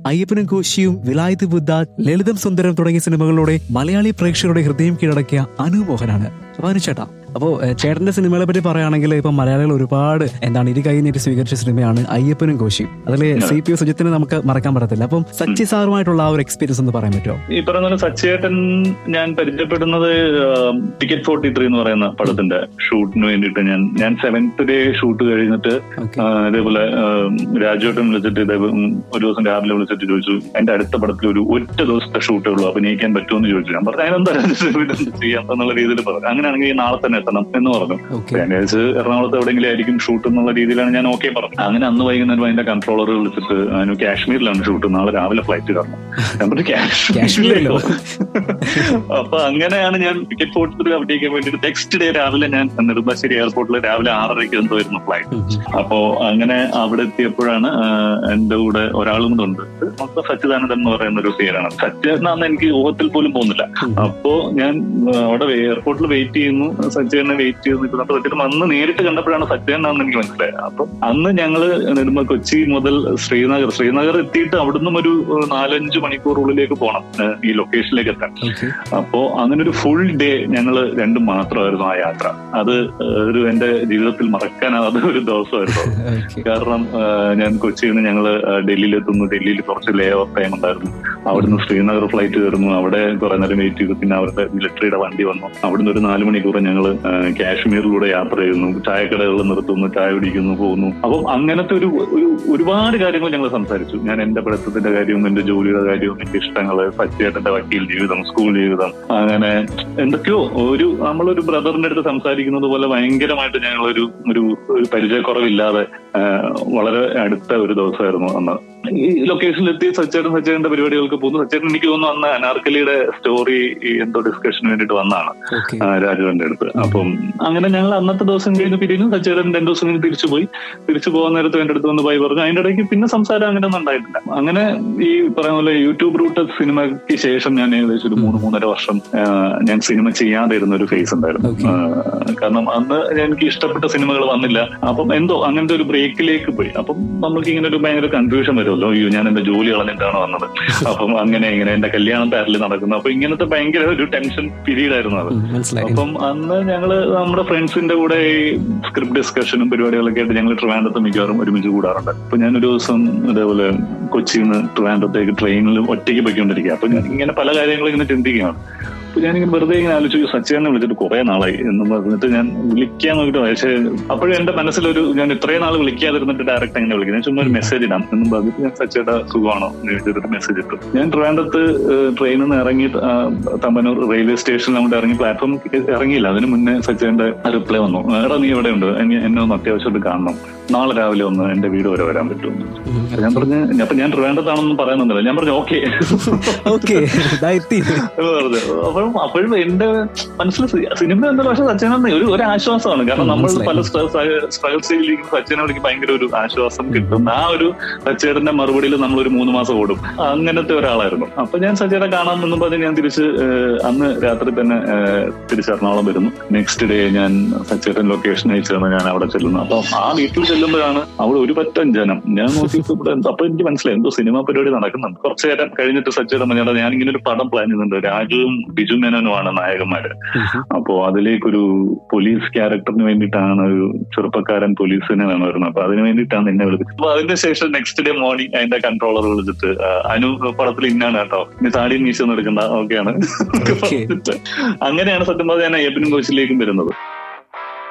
അയ്യപ്പനും കോശിയും വിലായത്ത് ബുദ്ധ ലളിതം സുന്ദരം തുടങ്ങിയ സിനിമകളിലൂടെ മലയാളി പ്രേക്ഷകരുടെ ഹൃദയം കീഴടക്കിയ അനു മോഹനാണ് അപ്പൊ അനു ചേട്ടാ അപ്പോ ഏഹ്, ചേട്ടന്റെ സിനിമകളെ പറ്റി പറയുകയാണെങ്കിൽ ഇപ്പൊ മലയാളികൾ ഒരുപാട് എന്താണ് ഇരു കൈ നീട്ടി സ്വീകരിച്ച സിനിമയാണ് അയ്യപ്പനും കോശിയും അതിൽ സി പി സുജിത്തിനെ നമുക്ക് മറക്കാൻ പറ്റത്തില്ല അപ്പം സച്ചി സാറുമായിട്ടുള്ള ആ ഒരു എക്സ്പീരിയൻസ് ഒന്ന് പറയാൻ പറ്റുമോ ഈ പറയുന്ന പോലെ സച്ചേട്ടൻ ഞാൻ പരിചയപ്പെടുന്നത് ടിക്കറ്റ് ഫോർട്ടി ത്രീ എന്ന് പറയുന്ന പടത്തിന്റെ ഷൂട്ടിന് വേണ്ടിയിട്ട് ഞാൻ ഞാൻ സെവൻത്ത് ഡേ ഷൂട്ട് കഴിഞ്ഞിട്ട് ഓക്കെ ആ, ഇതേപോലെ ആ, രാജുവേട്ടൻ വിളിച്ചിട്ട് ഇതേപോലെ ഉം, ഒരു ദിവസം രാവിലെ വിളിച്ചിട്ട് ചോദിച്ചു എന്റെ അടുത്ത പടത്തിൽ ഒരു ഒറ്റ ദിവസത്തെ ഷൂട്ടേ ഉള്ളൂ അഭിനയിക്കാൻ പറ്റുമെന്ന് ചോദിച്ചു ഞാൻ പറഞ്ഞു അതിനെന്താ ഇതെന്ത് ചെയ്യാം എന്നുള്ള രീതിയിൽ പറഞ്ഞു അങ്ങനെയാണെങ്കിൽ നാളെ തന്നെ എത്തണം എന്ന് പറഞ്ഞു ഓക്കെ ഞാൻ വിചാരിച്ച് എറണാകുളത്ത് എവിടെയെങ്കിലും ആയിരിക്കും ഷൂട്ട് എന്നുള്ള രീതിയിലാണ് ഞാൻ ഓക്കെ പറഞ്ഞത് അങ്ങനെ അന്ന് വൈകുന്നേരം അതിന്റെ കൺട്രോളർ വിളിച്ചിട്ട് അതിന് കാശ്മീരിലാണ് ഷൂട്ട് നാളെ രാവിലെ ഫ്ലൈറ്റ് കയറണം ഞാൻ പറഞ്ഞു കാശ്മീരിലോ? കാശ്മീരിലോ അപ്പൊ അങ്ങനെയാണ് ഞാൻ ടിക്കറ്റ് ഫോർട്ടി അഭിനയിക്കാൻ വേണ്ടിയിട്ട് നെക്സ്റ്റ് ഡേ രാവിലെ ഞാൻ നെടുമ്പാശ്ശേരി എയർപോർട്ടിൽ രാവിലെ ആറരയ്ക്ക് എന്തോ വരുന്നു ഫ്ലൈറ്റ് അപ്പോ അങ്ങനെ അവിടെ എത്തിയപ്പോഴാണ് ആ, എന്റെ കൂടെ ഒരാളും കൂടെ ഉണ്ട് മൊത്തം സച്ചിദാനന്ദൻ എന്ന് പറയുന്ന ഒരു പേരാണ് സച്ചിദാനന്ദൻ എനിക്ക് ഊഹത്തിൽ പോലും പോകുന്നില്ല അപ്പോ ഞാൻ ആ, അവിടെ എയർപോർട്ടിൽ വെയിറ്റ് ചെയ്യുന്നു സച്ചിദാനെ വെയിറ്റ് ചെയ്തു നിൽക്കുന്നു അപ്പൊ സച്ചിൻ അന്ന് നേരിട്ട് കണ്ടപ്പോഴാണ് സച്ചിദാനാണെന്ന് എനിക്ക് മനസ്സിലായത് അപ്പൊ അന്ന് ഞങ്ങള് നെടുമ്പ കൊച്ചി മുതൽ ശ്രീനഗർ ശ്രീനഗർ എത്തിയിട്ട് അവിടുന്ന് ഒരു ആ, നാലഞ്ച് മണിക്കൂറുള്ളിലേക്ക് പോകണം ആ, ഈ ലൊക്കേഷനിലേക്ക് എത്താൻ ഓക്കെ അപ്പോ അങ്ങനെ ഒരു ഫുൾ ഡേ ഞങ്ങള് രണ്ടും മാത്രമായിരുന്നു ആ യാത്ര അത് ഒരു എന്റെ ജീവിതത്തിൽ മറക്കാനാവാത്ത ഒരു ദിവസമായിരുന്നു ഓക്കെ കാരണം ആ, ഞാൻ കൊച്ചിയിൽ നിന്ന് ഞങ്ങള് ഡൽഹിയിൽ എത്തുന്നു ഡൽഹിയിൽ കുറച്ച് ലേ ഓഫ് ടൈം ഉണ്ടായിരുന്നു അവിടുന്ന് ശ്രീനഗർ ഫ്ലൈറ്റ് കയറുന്നു അവിടെ കുറെ നേരം വെയിറ്റ് ചെയ്തു പിന്നെ അവരുടെ മിലിറ്ററിയുടെ വണ്ടി വന്നു അവിടുന്ന് ഒരു നാല് മണിക്കൂർ ഞങ്ങൾ കാശ്മീരിലൂടെ യാത്ര ചെയ്യുന്നു ചായക്കടകളിൽ നിർത്തുന്നു ചായ കുടിക്കുന്നു പോകുന്നു അപ്പം അങ്ങനത്തെ ഒരു ഒരു ഒരുപാട് കാര്യങ്ങൾ ഞങ്ങൾ സംസാരിച്ചു ഞാൻ എന്റെ പഠിത്തത്തിന്റെ കാര്യവും എന്റെ ജോലിയുടെ കാര്യവും എന്റെ ഇഷ്ടങ്ങള് സച്ചേട്ടന്റെ വക്കീൽ ജീവിതം സ്കൂൾ ജീവിതം അങ്ങനെ എന്തൊക്കെയോ ഒരു നമ്മളൊരു ബ്രദറിന്റെ അടുത്ത് സംസാരിക്കുന്നത് പോലെ ഭയങ്കരമായിട്ട് ഞങ്ങളൊരു ഒരു ഒരു പരിചയക്കുറവില്ലാതെ ആ, വളരെ അടുത്ത ഒരു ദിവസമായിരുന്നു അന്ന് ഈ ലൊക്കേഷനിലെത്തി സച്ചേട്ടൻ സച്ചേട്ടന്റെ പരിപാടികൾക്ക് പോകുന്നു സച്ചേട്ടൻ എനിക്ക് തോന്നുന്നു അന്ന് അനാർക്കലിയുടെ സ്റ്റോറി എന്തോ ഡിസ്കഷന് വേണ്ടിയിട്ട് വന്നാണ് ഓക്കെ രാജുവിന്റെ അടുത്ത് അപ്പം അങ്ങനെ ഞങ്ങൾ അന്നത്തെ ദിവസം കഴിഞ്ഞ് പിരിഞ്ഞു സച്ചേട്ടൻ രണ്ടു ദിവസം കഴിഞ്ഞ് തിരിച്ചു പോയി തിരിച്ചു പോകുന്ന നേരത്ത് എന്റെ അടുത്ത് വന്ന് ബൈ പറഞ്ഞു അതിന്റെ ഇടയ്ക്ക് പിന്നെ സംസാരം അങ്ങനെ ഒന്നും ഉണ്ടായിട്ടില്ല അങ്ങനെ ഈ പറയുന്ന പോലെ യൂട്യൂബ് റൂട്ട് സിനിമയ്ക്ക് ശേഷം ഞാൻ ഏകദേശം ഒരു മൂന്ന് മൂന്നര വർഷം ആ, ഞാൻ സിനിമ ചെയ്യാതെ ഇരുന്ന ഒരു ഫേസ് ഉണ്ടായിരുന്നു Okay. ആ, കാരണം അന്ന് എനിക്ക് ഇഷ്ടപ്പെട്ട സിനിമകൾ വന്നില്ല അപ്പം എന്തോ അങ്ങനത്തെ ഒരു ബ്രേക്കിലേക്ക് പോയി അപ്പം നമുക്ക് ഇങ്ങനെ ഒരു ഭയങ്കര കൺഫ്യൂഷൻ വരുമല്ലോ അയ്യോ ഞാൻ എന്റെ ജോലി കളഞ്ഞിട്ടാണ് വന്നത് അപ്പം അങ്ങനെ ഇങ്ങനെ എന്റെ കല്യാണം പാരലിൽ നടക്കുന്നു അപ്പൊ ഇങ്ങനത്തെ ഭയങ്കര ഒരു ടെൻഷൻ പീരീഡ് ആയിരുന്നു അത് മനസ്സിലായി അപ്പം അന്ന് ഞങ്ങള് നമ്മുടെ ഫ്രണ്ട്സിന്റെ കൂടെ ഈ സ്ക്രിപ്റ്റ് ഡിസ്കഷനും പരിപാടികളൊക്കെ ആയിട്ട് ഞങ്ങൾ ട്രിവാൻഡ്രത്ത് മിക്കവാറും ഒരുമിച്ച് കൂടാറുണ്ട് അപ്പൊ ഞാനൊരു ദിവസം ഇതേപോലെ കൊച്ചിയിൽ നിന്ന് ട്രിവാൻഡ്രത്തേക്ക് ട്രെയിനിൽ ഒറ്റയ്ക്ക് പോയിക്കൊണ്ടിരിക്കുക അപ്പൊ ഞാൻ ഇങ്ങനെ പല കാര്യങ്ങളും ഇങ്ങനെ ചിന്തിക്കുകയാണ് അപ്പൊ ഞാനിങ്ങനെ വെറുതെ ഇങ്ങനെ ആലോചിച്ചു സച്ചിനെ വിളിച്ചിട്ട് കുറെ നാളായി എന്ന് പറഞ്ഞിട്ട് ഞാൻ വിളിക്കാൻ നോക്കിയിട്ട് പക്ഷേ അപ്പോഴും എന്റെ മനസ്സിലൊരു ഞാൻ ഇത്രയും നാൾ വിളിക്കാതിരുന്നിട്ട് ഡയറക്റ്റ് അങ്ങനെ വിളിക്കുന്നത് ഞാൻ ചുമ്മാ ഒരു മെസ്സേജ് ഇടാം എന്നും പറഞ്ഞിട്ട് ഞാൻ സച്ചയുടെ സുഖമാണോ എന്ന് ചോദിച്ചിട്ട് മെസ്സേജ് ഇട്ടു ഞാൻ ട്രിവാൻഡ്രത്ത് ട്രെയിനിൽ നിന്ന് ഇറങ്ങി ആ, തമ്പനൂർ റെയിൽവേ സ്റ്റേഷനിൽ അങ്ങോട്ട് ഇറങ്ങി പ്ലാറ്റ്ഫോം ഇറങ്ങിയില്ല അതിന് മുന്നേ സച്ചേന്റെ റിപ്ലൈ വന്നു എടാ നീ എവിടെ ഉണ്ട് എന്നെ ഒന്ന് അത്യാവശ്യമായിട്ട് കാണണം നാളെ രാവിലെ ഒന്ന് എന്റെ വീട് വരെ വരാൻ പറ്റുമെന്ന് അപ്പൊ ഞാൻ പറഞ്ഞു അപ്പൊ ഞാൻ ട്രിവാൻഡ്രത്താണെന്നും പറയുന്നുണ്ടല്ലോ ഞാൻ പറഞ്ഞു ഓക്കെ ഓക്കെ എത്തി പറഞ്ഞു അപ്പോഴും അപ്പോഴും എന്റെ മനസ്സിൽ സി- സിനിമ എന്താ പക്ഷെ സച്ചിനെന്ന് ഒരു ഒരു ആശ്വാസമാണ് കാരണം നമ്മൾ മനസ്സിലായി. പല സ്ട്രഗിൾ സ്റ്റേജിലേക്ക് സച്ചിനെ വിളിക്ക് ഭയങ്കര ഒരു ആശ്വാസം കിട്ടും ആ ഒരു സച്ചേടന്റെ മറുപടിയിൽ നമ്മൾ ഒരു മൂന്ന് മാസം ഓടും അങ്ങനത്തെ ഒരാളായിരുന്നു അപ്പൊ ഞാൻ സച്ചേടെ കാണാൻ നിന്നും പറഞ്ഞ് ഞാൻ തിരിച്ച് ഏഹ്, അന്ന് രാത്രി തന്നെ ഏഹ്, തിരിച്ച് എറണാകുളം വരുന്നു നെക്സ്റ്റ് ഡേ ഞാൻ സച്ചേട്ടൻ ലൊക്കേഷൻ അയച്ചു തന്നു ഞാൻ അവിടെ ചെല്ലുന്നു അപ്പൊ ആ വീട്ടിൽ ചെല്ലുമ്പോഴാണ് അവിടെ ഒരു പറ്റം ജനം ഞാൻ നോക്കിയപ്പോ ഇവിടെ എന്തോ- അപ്പൊ എനിക്ക് മനസ്സിലായി എന്തോ സിനിമ പരിപാടി നടക്കുന്നുണ്ട് കുറച്ചു നേരം കഴിഞ്ഞിട്ട് സച്ചേട്ടൻ പറഞ്ഞാൽ ഞാൻ ഇങ്ങനെ ഒരു പടം പ്ലാൻ ചെയ്യുന്നുണ്ട് രാജുവും ബിജു മേനോനുമാണ് നായകന്മാര് അപ്പോ അതിലേക്കൊരു പോലീസ് ക്യാരക്ടറിന് വേണ്ടിയിട്ടാണ് ഒരു ചെറുപ്പക്കാരൻ പോലീസിനെ വേണം വരുന്നത് അപ്പൊ അതിന് വേണ്ടിയിട്ടാണ് എന്നെ വിളിച്ചത് അപ്പൊ അതിന് ശേഷം നെക്സ്റ്റ് ഡേ മോർണിംഗ് അതിന്റെ കൺട്രോളർ വിളിച്ചിട്ട് ആ, അനു പടത്തിൽ ഇന്നാണ് കേട്ടോ ഇനി താടി മീശ ഒന്നും എടുക്കണ്ട ഓക്കെയാണ് Okay. അങ്ങനെയാണ് സത്യം പറഞ്ഞാൽ ഞാൻ ഏപ്പിനും കോച്ചിലേക്കും വരുന്നത്